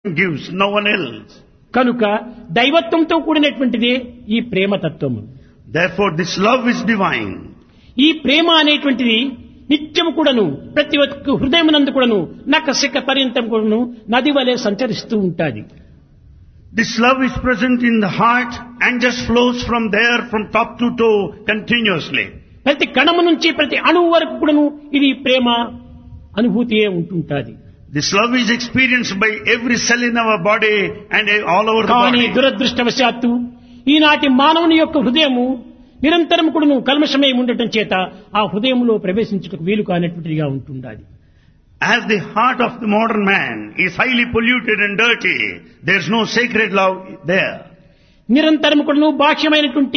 gives, no one else. కనుక దైవత్వంతో కూడినటువంటిదే ఈ ప్రేమతత్వము Therefore this love is divine. ఈ ప్రేమ అనేటువంటిది నిత్యము కూడాను ప్రతి ఒక్క హృదయమునందు కూడాను నక్క సిక్క పర్యంతం కూడాను నది వలె సంచరిస్తూ ఉంటాది This love is present in the heart and just flows from there from top to toe continuously. ప్రతి కణము నుంచి ప్రతి అణువు వరకు కూడాను ఇది ప్రేమ అనుభూతియే ఉంటుంటాది This love is experienced by every cell in our body and all over the కానీ body. దురదృష్టవశాత్తు ఈనాటి మానవుని యొక్క హృదయము నిరంతరం కూడాను కల్మషమై ఉండటం చేత ఆ హృదయంలో ప్రవేశించుటకు వీలు కానటువంటిదిగా ఉంటుండాలి As the heart of the modern man is highly polluted and dirty, there is no sacred love there. నిరంతరం కూడాను బాహ్యమైనటువంటి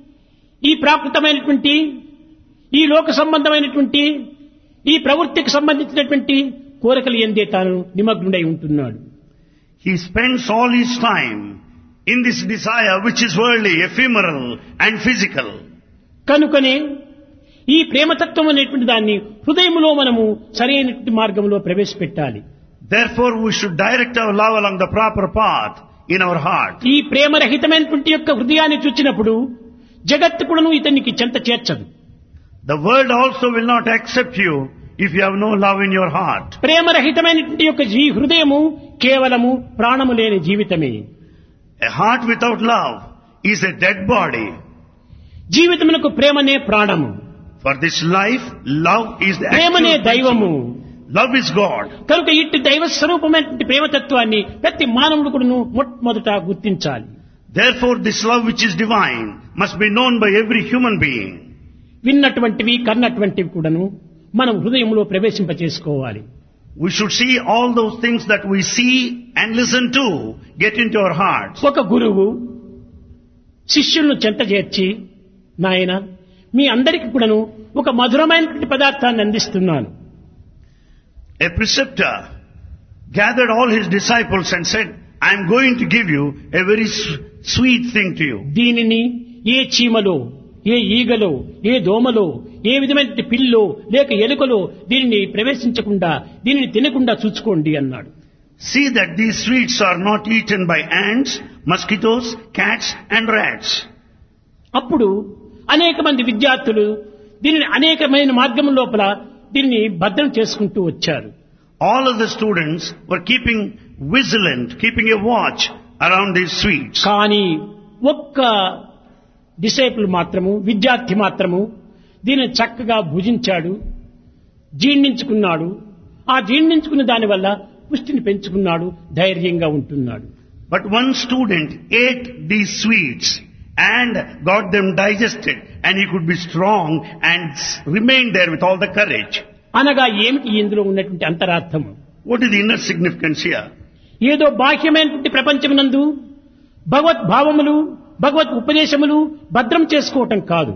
ఈ ప్రాకృతమైనటువంటి ఈ లోక సంబంధమైనటువంటి ఈ ప్రవృత్తికి సంబంధించినటువంటి కోరికలు ఎందే తాను నిమగ్నుడై ఉంటున్నాడు He spends all his time in this desire which is worldly, ephemeral and physical. కనుకనే ఈ ప్రేమతత్వం అనేటువంటి దాన్ని హృదయంలో మనము సరైనటువంటి మార్గంలో ప్రవేశపెట్టాలి Therefore we should direct our love along the proper path in our heart. ఈ ప్రేమరహితమైనటువంటి యొక్క హృదయాన్ని చూచినప్పుడు జగత్తు కూడాను ఇతనికి చెంత చేర్చదు The world also will not accept you if you have no love in your heart. ప్రేమరహితమైనటువంటి యొక్క ఈ హృదయము కేవలము ప్రాణము లేని జీవితమే A heart without love is a dead body. జీవితమునకు ప్రేమనే ప్రాణము For this life, love is the ప్రేమనే actual దైవము principle. Love is God. కనుక ఇట్టి దైవ స్వరూపమైనటువంటి ప్రేమతత్వాన్ని ప్రతి మానవుడు కూడాను మొట్టమొదట గుర్తించాలి Therefore this love which is divine must be known by every human being. విన్నటువంటివి కన్నటువంటివి కూడాను మనం హృదయంలో ప్రవేశింపచేసుకోవాలి We should see all those things that we see and listen to get into our hearts. ఒక గురువు శిష్యులను చెంత చేర్చి నాయన మీ అందరికీ కూడాను ఒక మధురమైనటువంటి పదార్థాన్ని అందిస్తున్నాను A preceptor gathered all his disciples and said, I am going to give you a very s- sweet thing to you. దీనిని ఏ చీమలో ఏ ఈగలో ఏ దోమలో ఏ విధమైన పిల్లో లేక ఎలుకలో దీనిని ప్రవేశించకుండా దీనిని తినకుండా చూసుకోండి అన్నాడు See that these sweets are not eaten by ants, mosquitoes, cats and rats. అప్పుడు అనేక మంది విద్యార్థులు దీనిని అనేకమైన మార్గం లోపల దీనిని భద్రం చేసుకుంటూ వచ్చారు All of the students were keeping vigilant, keeping a watch around these sweets. కానీ ఒక్క డిసైపుల్ మాత్రము విద్యార్థి మాత్రము దీనిని చక్కగా భుజించాడు జీర్ణించుకున్నాడు ఆ జీర్ణించుకున్న దానివల్ల పుష్టిని పెంచుకున్నాడు ధైర్యంగా ఉంటున్నాడు But one student ate these sweets and got them digested and he could be strong and s- remained there with all the courage. అనగా ఏమిటి ఇందులో ఉన్నటువంటి అంతరార్థం What is the inner significance here? ఏదో బాహ్యమైనటువంటి ప్రపంచమునందు భగవత్ భావములు భగవత్ ఉపదేశములు భద్రం చేసుకోవటం కాదు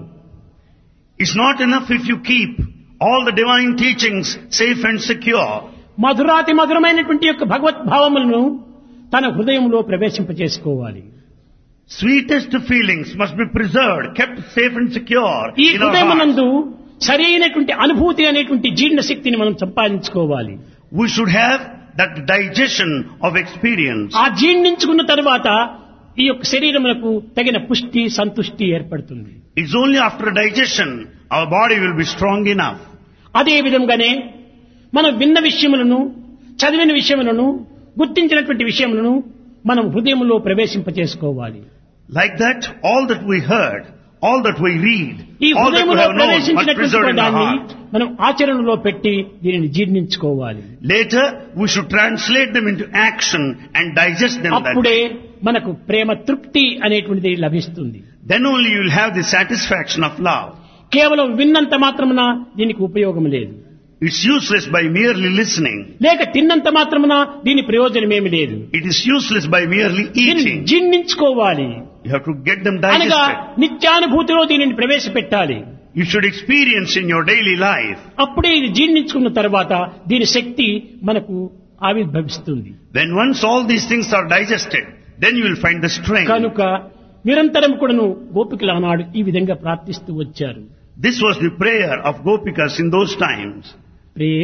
It's not enough if you keep all the divine teachings safe and secure. మధురాతి మధురమైనటువంటి యొక్క భగవత్ భావములను తన హృదయంలో ప్రవేశింపచేసుకోవాలి Sweetest feelings must be preserved, kept safe and secure ఈ in our hearts. హృదయమునందు సరైనటువంటి అనుభూతి అనేటువంటి జీర్ణ శక్తిని మనం సంపాదించుకోవాలి We should have that digestion of experience. ఆ జీర్ణించుకున్న తరువాత ఈ యొక్క శరీరమునకు తగిన పుష్టి సంతుష్టి ఏర్పడుతుంది It's only after digestion our body will be strong enough. అదే విధంగానే మనం విన్న విషయములను చదివిన విషయములను గుర్తించినటువంటి విషయములను మనం హృదయంలో ప్రవేశింపచేసుకోవాలి Like that, all that we heard, all that we read, ఈ all that we హృదయంలో have known must ప్రవేశించినటువంటి preserve in our దాన్ని heart. మనం ఆచరణలో పెట్టి దీనిని జీర్ణించుకోవాలి Later, we should translate them into action and digest them. That అప్పుడే way. మనకు ప్రేమ తృప్తి అనేటువంటిది లభిస్తుంది Then only you will have the satisfaction of love. కేవలం విన్నంత మాత్రమున దీనికి ఉపయోగం లేదు It's useless by merely listening. లేక తిన్నంత మాత్రమున దీని ప్రయోజనమేమి లేదు It is useless by merely దీనిని eating. జీర్ణించుకోవాలి You have to get them అనగా digested. నిత్యానుభూతిలో దీనిని ప్రవేశపెట్టాలి You should experience in your daily life. అప్పుడే ఇది జీర్ణించుకున్న తర్వాత దీని శక్తి మనకు ఆవిర్భవిస్తుంది When once all these things are digested, then you will find the strength. కనుక నిరంతరం కూడాను గోపికలు ఆనాడు ఈ విధంగా ప్రార్థిస్తూ వచ్చారు This was the prayer of Gopikas in those times. Pray